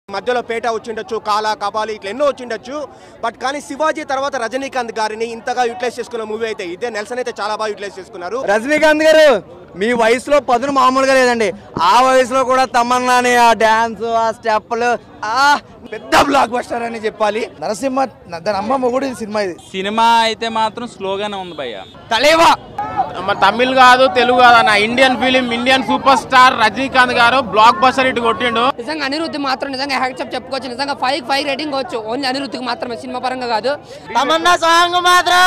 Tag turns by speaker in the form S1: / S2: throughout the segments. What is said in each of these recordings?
S1: మధ్యలో పేట వచ్చిండొచ్చు కాలా కపాలి ఇట్లా ఎన్నో వచ్చిండొచ్చు బట్ కానీ శివాజీ తర్వాత రజనీకాంత్ గారిని ఇంతగా యూటిలైజ్ చేసుకున్న మూవీ అయితే ఇదే నెల్సన్ అయితే చాలా బాగా యూటిలైజ్ చేసుకున్నారు
S2: రజనీకాంత్ గారు మీ వయసులో పదును మామూలుగా లేదండి ఆ వయసులో కూడా తమన్నాని ఆ డాన్స్ ఆ స్టెప్పులు ఆ
S3: పెద్ద బ్లాక్ బస్టర్ అని చెప్పాలి నరసింహ దాని అమ్మ మొగుడు ఈ సినిమా ఇది
S4: సినిమా అయితే మాత్రం స్లోగానే ఉంది భయ్య
S3: తలేవా
S5: మన తమిళ్ కాదు తెలుగు కాదు అన్న Indian film Indian super star Rajinikanth గారు బ్లాక్ బస్టర్ ఇటు కొట్టిండు
S6: నిజంగా అనిరుద్ధి మాత్రం నిజంగా హ్యాక్సప్ చెప్పుకోవచ్చు నిజంగా ఫైవ్ ఫైవ్ రేటింగ్ వచ్చు ఓన్లీ అనిరుద్ధికి మాత్రమే సినిమా పరంగా కాదు
S2: తమన్నా సాంగ్ మాత్రం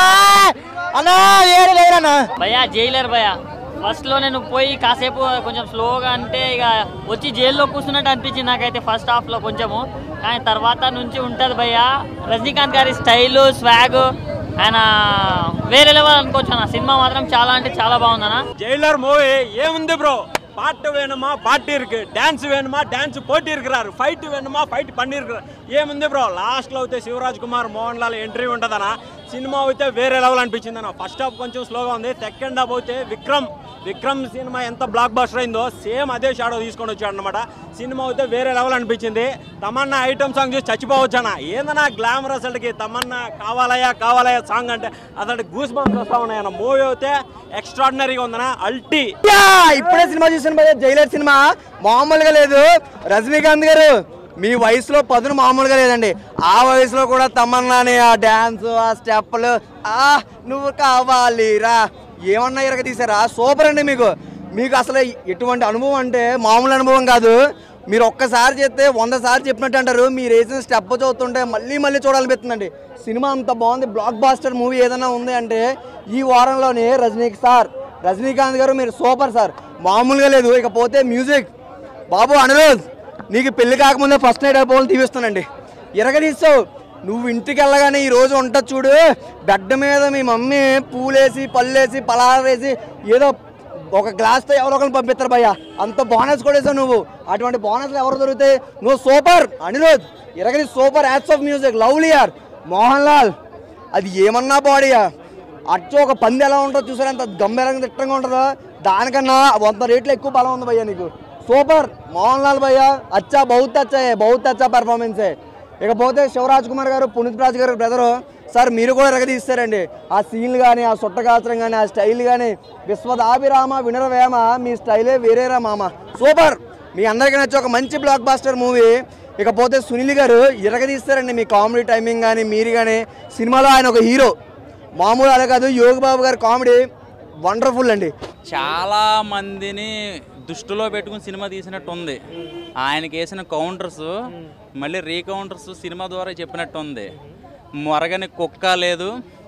S2: అన్నా ఏడు లేదన్నా
S7: భయ్యా జైలర్ భయ్యా ఫస్ట్ లో నేను పోయి కాసేపు కొంచెం స్లోగా అంటే ఇక వచ్చి జైల్లో కూర్చున్నట్టు అనిపించింది నాకైతే ఫస్ట్ హాఫ్ లో కొంచెము కానీ తర్వాత నుంచి ఉంటది భయ్యా రజనీకాంత్ గారి స్టైల్ స్వాగ్ ఆయన వేరే లెవెల్ అనుకోవచ్చు అన్న సినిమా మాత్రం చాలా అంటే చాలా బాగుందన్న
S8: ஜெயிலர் மூவி ஏமுந்து ப்ரோ பாட்டு வேணுமா பாட்டு இருக்கு டான்ஸ் வேணுமா டான்ஸ் போட்டி இருக்கிறாரு ఫైట్ వేணுమా ఫైట్ பண்ணியிருக்கிறாరు ఏముంది బ్రో లాస్ట్లో అయితే శివరాజ్ కుమార్ మోహన్ లాల్ ఎంట్రీ ఉంటుందన్న సినిమా అయితే వేరే లెవెల్ అనిపించింది అన్న ఫస్ట్ హాఫ్ కొంచెం స్లోగా ఉంది సెకండ్ హాఫ్ అయితే విక్రమ్ విక్రమ్ సినిమా ఎంత బ్లాక్ బస్టర్ అయిందో సేమ్ అదే షాడో తీసుకొని వచ్చాడు అనమాట సినిమా అయితే వేరే లెవెల్ అనిపించింది తమన్నా ఐటమ్ సాంగ్ చూసి చచ్చిపోవచ్చు అన్న ఏందన్నా గ్లామర్ అసలుకి తమన్నా కావాలయా కావాలయా సాంగ్ అంటే అసలు గూస్ బంప్స్ వస్తా ఉన్నాయన్న మూవీ అయితే ఎక్స్ట్రాడినరీగా ఉందన్న అల్టీ
S2: యా, ఇప్పుడే సినిమా చూసాను భయ్య జైలర్ సినిమా మామూలుగా లేదు రజనీకాంత్ గారు మీ వయసులో పదును మామూలుగా లేదండి ఆ వయసులో కూడా తమన్నాని ఆ డాన్స్ ఆ స్టెప్పులు ఆ నువ్వు కావాలిరా ఏమన్నా ఇరగ తీసారా సూపర్ అండి మీకు మీకు అసలు ఎటువంటి అనుభవం అంటే మామూలు అనుభవం కాదు మీరు ఒక్కసారి చేస్తే వంద సార్లు చెప్పినట్టు అంటారు మీరు వేసిన స్టెప్ చదువుతుంటే మళ్ళీ మళ్ళీ చూడాలనిపిస్తుందండి సినిమా అంత బాగుంది బ్లాక్ బాస్టర్ మూవీ ఏదైనా ఉంది అంటే ఈ వారంలోనే రజనీకి సార్ రజనీకాంత్ గారు మీరు సూపర్ సార్ మామూలుగా లేదు ఇకపోతే మ్యూజిక్ బాబు అనిరుద్ నీకు పెళ్లి కాకముందే ఫస్ట్ నైట్ అయిపోవాలి తీపిస్తానండి ఇరగదీస్తావు నువ్వు ఇంటికి వెళ్ళగానే ఈ రోజు ఉంటుంది చూడు బెడ్ మీద మీ మమ్మీ పూలేసి పళ్ళేసి పలారం వేసి ఏదో ఒక గ్లాస్తో ఎవరో ఒకరిని పంపిస్తారు భయ్య అంత బోనస్ కూడా వేసావు నువ్వు అటువంటి బోనస్లు ఎవరు దొరుకుతాయి నువ్వు సూపర్ అనిరుద్ ఇరగది super acts of music lovelier Mohan Lal అది ఏమన్నా బాడీయా అచ్చు ఒక పంది ఎలా ఉంటుందో చూసారా అంత గంభీరంగా తిట్టంగా ఉంటుందో దానికన్నా వంద రేట్లు ఎక్కువ బలం ఉంది భయ్యా నీకు సూపర్ మోహన్ లాల్ భయ్యా అచ్చా బహుత్ అచ్చా హై, బహుత్ అచ్చా పెర్ఫార్మెన్స్ ఇకపోతే శివరాజ్ కుమార్ గారు పునీత్ రాజ్ గారు బ్రదరు సార్ మీరు కూడా ఎరగదీస్తారండి ఆ సీన్లు కానీ ఆ సుట్టగాత్రం కానీ ఆ స్టైల్ కానీ విశ్వదాభిరామ వినరవేమ మీ స్టైలే వేరేరా మామ సూపర్ మీ అందరికీ నచ్చే ఒక మంచి బ్లాక్ బాస్టర్ మూవీ ఇకపోతే సునీల్ గారు ఇరగదీస్తారండి మీ కామెడీ టైమింగ్ కానీ మీరు కానీ సినిమాలో ఆయన ఒక హీరో మామూలు అలా కాదు యోగి బాబు గారి కామెడీ వండర్ఫుల్ అండి
S4: చాలా మందిని దృష్టిలో పెట్టుకుని సినిమా తీసినట్టు ఉంది ఆయనకి వేసిన కౌంటర్స్ మళ్ళీ రీకౌంటర్స్ సినిమా ద్వారా చెప్పినట్టు ఉంది మొరగని కుక్క లేదు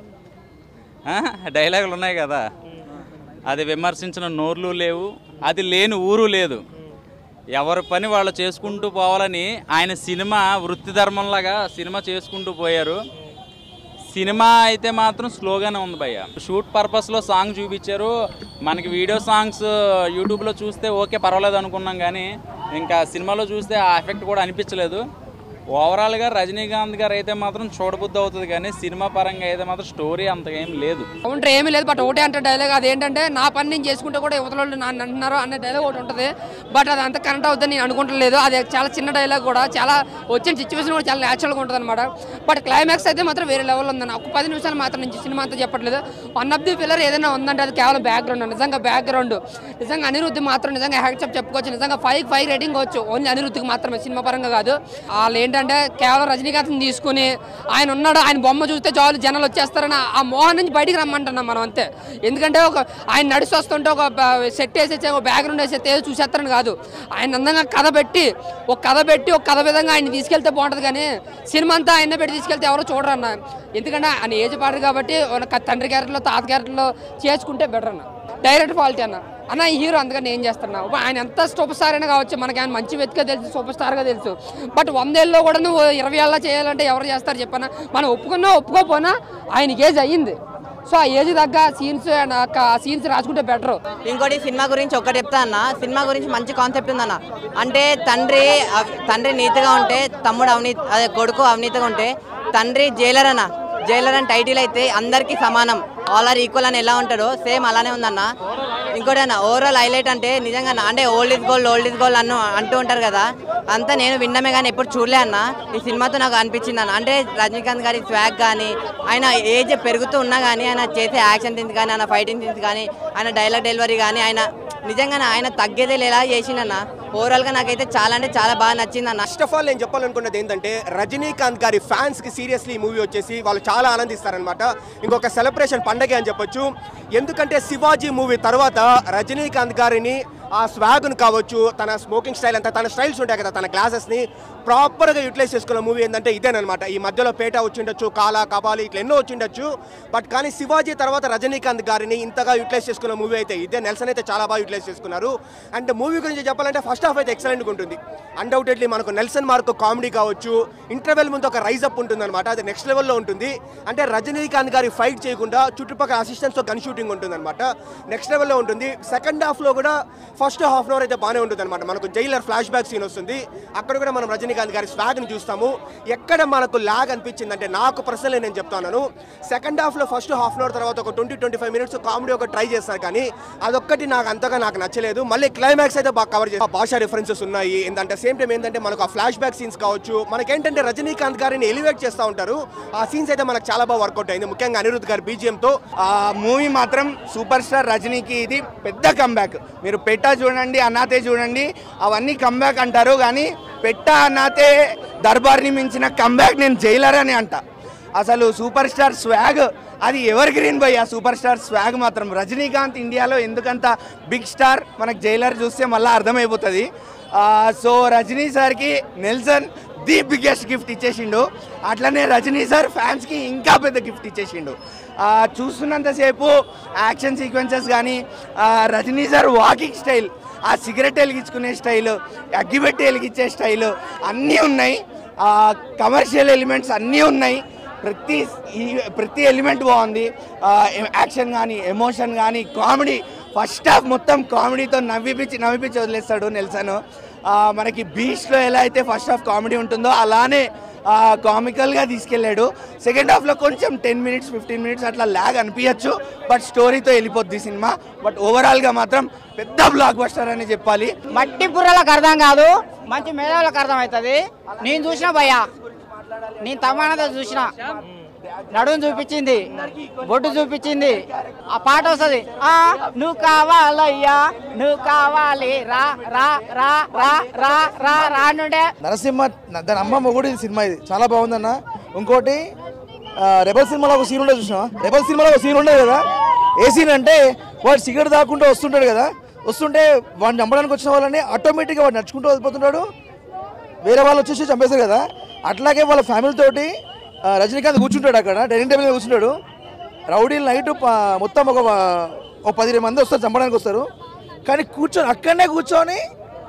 S4: ఆ, డైలాగులు ఉన్నాయి కదా అది విమర్శించిన నోర్లు లేవు అది లేని ఊరు లేదు ఎవరి పని వాళ్ళు చేసుకుంటూ పోవాలని ఆయన సినిమా వృత్తి ధర్మంలాగా సినిమా చేసుకుంటూ పోయారు సినిమా అయితే మాత్రం స్లోగానే ఉంది భయ్య షూట్ పర్పస్లో సాంగ్ చూపించారు మనకి వీడియో సాంగ్స్ యూట్యూబ్లో చూస్తే ఓకే పర్వాలేదు అనుకున్నాం కానీ ఇంకా సినిమాలో చూస్తే ఆ ఎఫెక్ట్ కూడా అనిపించలేదు ఓవరాల్గా రజనీకాంత్ గారు అయితే మాత్రం చూడబుద్ధి అవుతుంది కానీ సినిమా పరంగా అయితే మాత్రం స్టోరీ అంతగా ఏం లేదు
S6: కౌంటర్ ఏమీ లేదు బట్ ఒకటే అంటే డైలాగ్ అదేంటంటే నా పని నేను చేసుకుంటే కూడా యువతల వాళ్ళు నన్ను అంటున్నారు అనే డైలాగ్ ఒకటి ఉంటుంది బట్ అది అంత కరెక్ట్ అవుతుందని నేను అనుకుంటలేదు అది చాలా చిన్న డైలాగ్ కూడా చాలా వచ్చిన సిచ్యువేషన్ కూడా చాలా న్యాచురల్గా ఉంటుంది అనమాట బట్ క్లైమాక్స్ అయితే మాత్రం వేరే లెవెల్ ఉందన్న ఒక పది నిమిషాలు మాత్రం నుంచి సినిమా అంతా చెప్పట్లేదు వన్ ఆఫ్ ది పిల్లర్ ఏదైనా ఉందంటే అది కేవలం బ్యాక్గ్రౌండ్ నిజంగా బ్యాక్గ్రౌండ్ నిజంగా అనిరుద్ధి మాత్రం నిజంగా హ్యాక్సప్ చెప్పుకోవచ్చు నిజంగా ఫైవ్ ఫైవ్ రేటింగ్ వచ్చు ఓన్లీ అనిరుద్ధికి మాత్రమే సినిమా పరంగా కాదు వాళ్ళు ఏంటంటే కేవలం రజనీకాంత్ని తీసుకుని ఆయన ఉన్నాడు ఆయన బొమ్మ చూస్తే చాలు జనాలు వచ్చేస్తారని ఆ మోహన్ నుంచి బయటికి రమ్మంటున్నాం మనం అంతే ఎందుకంటే ఒక ఆయన నడిచి వస్తుంటే ఒక సెట్ వేసేసి ఒక బ్యాక్గ్రౌండ్ వేసి ఏదో చూసేస్తారని కాదు ఆయన అందంగా కథ పెట్టి ఒక కథ పెట్టి ఒక కథ విధంగా ఆయన తీసుకెళ్తే బాగుంటుంది కానీ సినిమా అంతా ఆయన పెట్టి తీసుకెళ్తే ఎవరో చూడరు అన్న ఎందుకంటే ఆయన ఏజ్ పాడరు కాబట్టి ఒక తండ్రి క్యారెక్టర్లో తాత క్యారెక్టర్లో చేసుకుంటే బెటర్ అన్న డైరెక్ట్ క్వాలిటీ అన్న అన్న ఈ హీరో అందుకని ఏం చేస్తున్నా ఇప్పుడు ఆయన ఎంత సూపర్ స్టార్ అయినా కావచ్చు మనకి ఆయన మంచి వ్యక్తిగా తెలుసు సూపర్ స్టార్గా తెలుసు బట్ వందేళ్ళలో కూడా నువ్వు ఇరవై ఏళ్ళ చేయాలంటే ఎవరు చేస్తారు చెప్పన్నా మనం ఒప్పుకున్నా ఒప్పుకోపోయినా ఆయనకి ఏజ్ అయ్యింది సో ఆ ఏజ్ తగ్గ సీన్స్ ఆ సీన్స్ రాసుకుంటే బెటర్
S9: ఇంకోటి సినిమా గురించి ఒకటి చెప్తా అన్న సినిమా గురించి మంచి కాన్సెప్ట్ ఉందన్న అంటే తండ్రి అవ్- తండ్రి నీతిగా ఉంటే తమ్ముడు అవినీతి అదే కొడుకు అవినీతిగా ఉంటే తండ్రి జైలర్ అన్న జైలర్ అని టైటిల్ అయితే అందరికీ సమానం ఆల్ ఆర్ ఈక్వల్ అని ఎలా ఉంటాడో సేమ్ అలానే ఉందన్న ఇంకో ఇంకోటి అన్న ఓవరాల్ హైలైట్ అంటే నిజంగా నా- అంటే old is gold old is gold అన్న అంటూ ఉంటారు కదా అంతా నేను విన్నమే కానీ ఎప్పుడు చూడలే అన్న ఈ సినిమాతో నాకు అనిపించింది అన్న అంటే రజనీకాంత్ గారి స్వాగ్ కానీ ఆయన ఏజ్ పెరుగుతూ ఉన్నా కానీ ఆయన చేసే యాక్షన్ సీన్స్ కానీ ఆయన ఫైటింగ్ సీన్స్ కానీ ఆయన డైలాగ్ డెలివరీ కానీ ఆయన నిజంగానే ఆయన తగ్గేదే ఎలా చేసిండన్న ఓవరాల్గా నాకైతే చాలా అంటే చాలా బాగా నచ్చింది అన్న
S1: ఫస్ట్ ఆఫ్ ఆల్ నేను చెప్పాలనుకున్నది ఏంటంటే రజనీకాంత్ గారి ఫ్యాన్స్ కి సీరియస్లీ ఈ మూవీ వచ్చేసి వాళ్ళు చాలా ఆనందిస్తారనమాట ఇంకొక సెలబ్రేషన్ పండగే అని చెప్పొచ్చు ఎందుకంటే శివాజీ మూవీ తర్వాత రజనీకాంత్ గారిని ఆ స్వాగ్ను కావచ్చు తన స్మోకింగ్ స్టైల్ అంతా తన స్టైల్స్ ఉంటాయి కదా తన గ్లాసెస్ని ప్రాపర్గా యూటిలైజ్ చేసుకున్న మూవీ ఏంటంటే ఇదేనమాట ఈ మధ్యలో పేట వచ్చిండొచ్చు కాలా కబాలి ఇట్లా ఎన్నో వచ్చిండొచ్చు బట్ కానీ శివాజీ తర్వాత రజనీకాంత్ గారిని ఇంతగా యూటిలైజ్ చేసుకున్న మూవీ అయితే ఇదే నెల్సన్ అయితే చాలా బాగా యూటిలైజ్ చేసుకున్నారు అండ్ మూవీ గురించి చెప్పాలంటే ఫస్ట్ హాఫ్ అయితే ఎక్సలెంట్గా ఉంటుంది అన్డౌటెడ్లీ మనకు నెల్సన్ మార్క్ కామెడీ కావచ్చు ఇంటర్వెల్ ముందు ఒక రైజ్ అప్ ఉంటుంది అనమాట అది నెక్స్ట్ లెవెల్లో ఉంటుంది అంటే రజనీకాంత్ గారి ఫైట్ చేయకుండా చుట్టుపక్కల అసిస్టెంట్స్తో గన్ షూటింగ్ ఉంటుంది అనమాట నెక్స్ట్ లెవెల్లో ఉంటుంది సెకండ్ హాఫ్లో కూడా ఫస్ట్ హాఫ్ అన్ అవర్ అయితే బాగానే ఉంటుంది అనమాట మనకు జైలర్ ఫ్లాష్ బ్యాక్ సీన్ వస్తుంది అక్కడ కూడా మనం రజనీకాంత్ గారి స్వాగ్ని చూస్తాము ఎక్కడ మనకు లాగ్ అనిపించింది అంటే నాకు పర్సనల్ నేను చెప్తాను సెకండ్ హాఫ్లో ఫస్ట్ హాఫ్ అన్ అవర్ తర్వాత ఒక twenty twenty five minutes comedy ఒక ట్రై చేస్తారు కానీ అదొక్కటి నాకు అంతగా నాకు నచ్చలేదు మళ్ళీ క్లైమాక్స్ అయితే బాగా కవర్ చేసి భాషా రిఫరెన్సెస్ ఉన్నాయి ఏంటంటే సేమ్ టైం ఏంటంటే మనకు ఆ ఫ్లాష్ బ్యాక్ సీన్స్ కావచ్చు మనకేంటంటే రజనీకాంత్ గారిని ఎలివేట్ చేస్తూ ఉంటారు ఆ సీన్స్ అయితే మనకు చాలా బాగా వర్కౌట్ అయింది ముఖ్యంగా అనిరుద్ధ్ గారి బీజిఎంతో
S3: ఆ మూవీ మాత్రం సూపర్ స్టార్ రజనీకి ఇది పెద్ద కంబ్యాక్ మీరు పెట్టా చూడండి అన్నాతే చూడండి అవన్నీ కంబ్యాక్ అంటారు కానీ పెట్ట అన్నాతే దర్బార్ని మించిన కంబ్యాక్ నేను జైలర్ అని అంట అసలు సూపర్ స్టార్ స్వాగ్ అది ఎవర్ గ్రీన్ బై ఆ సూపర్ స్టార్ స్వాగ్ మాత్రం రజనీకాంత్ ఇండియాలో ఎందుకంత బిగ్ స్టార్ మనకు జైలర్ చూస్తే మళ్ళీ అర్థమైపోతుంది ఆ, సో రజనీ సార్కి నెల్సన్ ది బిగ్గెస్ట్ గిఫ్ట్ ఇచ్చేసిండు అట్లనే రజనీ సార్ ఫ్యాన్స్కి ఇంకా పెద్ద గిఫ్ట్ ఇచ్చేసిండు ఆ, చూస్తున్నంతసేపు యాక్షన్ సీక్వెన్సెస్ కానీ ఆ, రజనీ సార్ వాకింగ్ స్టైల్ ఆ సిగరెట్ వెలిగించుకునే స్టైల్ అగ్గిపెట్టి వెలిగించే స్టైల్ అన్నీ ఉన్నాయి కమర్షియల్ ఎలిమెంట్స్ అన్నీ ఉన్నాయి ప్రతి ఈ- ప్రతి ఎలిమెంట్ బాగుంది ఆ, యాక్షన్ కానీ ఎమోషన్ కానీ కామెడీ ఫస్ట్ హాఫ్ మొత్తం కామెడీతో నవ్విపించి నవ్విపించి వదిలేస్తాడు నెల్సన్ ఆ, మనకి బీచ్లో ఎలా అయితే ఫస్ట్ హాఫ్ కామెడీ ఉంటుందో అలానే కామికల్గా తీసుకెళ్ళాడు సెకండ్ హాఫ్లో కొంచెం టెన్ మినిట్స్ ఫిఫ్టీన్ మినిట్స్ అట్లా ల్యాగ్ అనిపించచ్చు బట్ స్టోరీతో వెళ్ళిపోద్ది సినిమా బట్ ఓవరాల్గా మాత్రం పెద్ద బ్లాక్ బస్టర్ అని చెప్పాలి
S10: మట్టి బుర్రలకు అర్థం కాదు మంచి మేధావులకు అర్థం అవుతుంది నేను చూసిన భయ్యా నేను తమానతో చూసిన నడుము చూపించింది బొడ్డు చూపించింది ఆ పాట వస్తుంది ఆ నువ్వు కావాలయ్యా నువ్వు కావాలి రా రా రా రా రా రా రా నుండే
S3: నరసింహ దాని అమ్మ మొగుడు ఇది సినిమా ఇది చాలా బాగుందన్న ఇంకోటి ఆ, రెబల్ సినిమాలో ఒక సీన్ ఉండేది చూసినా రెబల్ సినిమాలో ఒక సీన్ ఉండేది కదా ఏ సీన్ అంటే వాడు సిగరెట్ దాక్కుంటూ వస్తుంటాడు కదా వస్తుంటే వాడిని చంపడానికి వచ్చిన వాళ్ళని ఆటోమేటిక్గా వాడు నడుచుకుంటూ వెళ్ళిపోతున్నాడు వేరే వాళ్ళు వచ్చేసి చంపేశారు కదా అట్లాగే వాళ్ళ ఫ్యామిలీ తోటి ఆ, రజనీకాంత్ కూర్చుంటాడు అక్కడ డైనింగ్ టేబుల్ మీద కూర్చుంటాడు రౌడీలు నైట్ మొత్తం ఒక ఒక పదిహేను మంది వస్తారు చంపడానికి వస్తారు కానీ కూర్చొని అక్కడనే కూర్చొని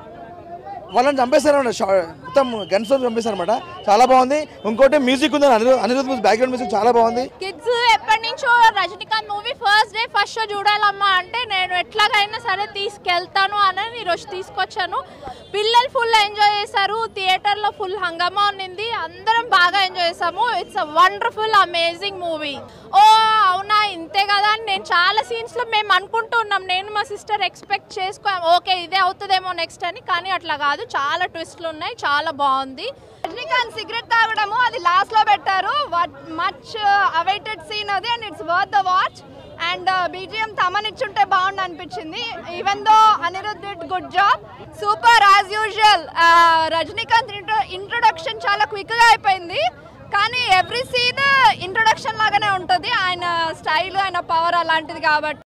S3: వాళ్ళని చంపేశారన్నమాట షా- మొత్తం గన్స్ చంపేశారన్నమాట చాలా బాగుంది ఇంకోటి మ్యూజిక్ ఉంది అనిరుద్ అనిరుద్ బ్యాక్గ్రౌండ్ మ్యూజిక్ చాలా బాగుంది
S11: కిడ్స్ ఎప్పటి నుంచో Rajinikanth movie first day first show చూడాలమ్మా అంటే నేను ఎట్లాగైనా సరే తీసుకెళ్తాను అని ఈరోజు తీసుకొచ్చాను పిల్లలు ఫుల్ ఎంజాయ్ చేశారు థియేటర్లో ఫుల్ హంగామా ఉన్నింది అందరం బాగా ఎంజాయ్ చేసాము it's a wonderful amazing movie ఓ అవునా ఇంతే కదా అని నేను చాలా సీన్స్లో మేము అనుకుంటూ ఉన్నాం నేను మా సిస్టర్ ఎక్స్పెక్ట్ చేసుకో ఓకే ఇదే అవుతుందేమో నెక్స్ట్ అని కానీ అట్లా కాదు చాలా ట్విస్ట్లు ఉన్నాయి చాలా బాగుంది రజనీకాంత్ సిగరెట్ తాగడము అది లాస్ట్ లో పెట్టారు మచ్ అవైటెడ్ సీన్ అది and it's worth the watch and BGM తమనిచ్చుంటే బాగుండు అనిపించింది even though Anirudh did good job super as usual Rajinikanth introduction చాలా క్విక్ గా అయిపోయింది కానీ ఎవ్రీ సీన్ ఇంట్రొడక్షన్ లాగానే ఉంటుంది ఆయన స్టైల్ ఆయన పవర్ అలాంటిది కాబట్టి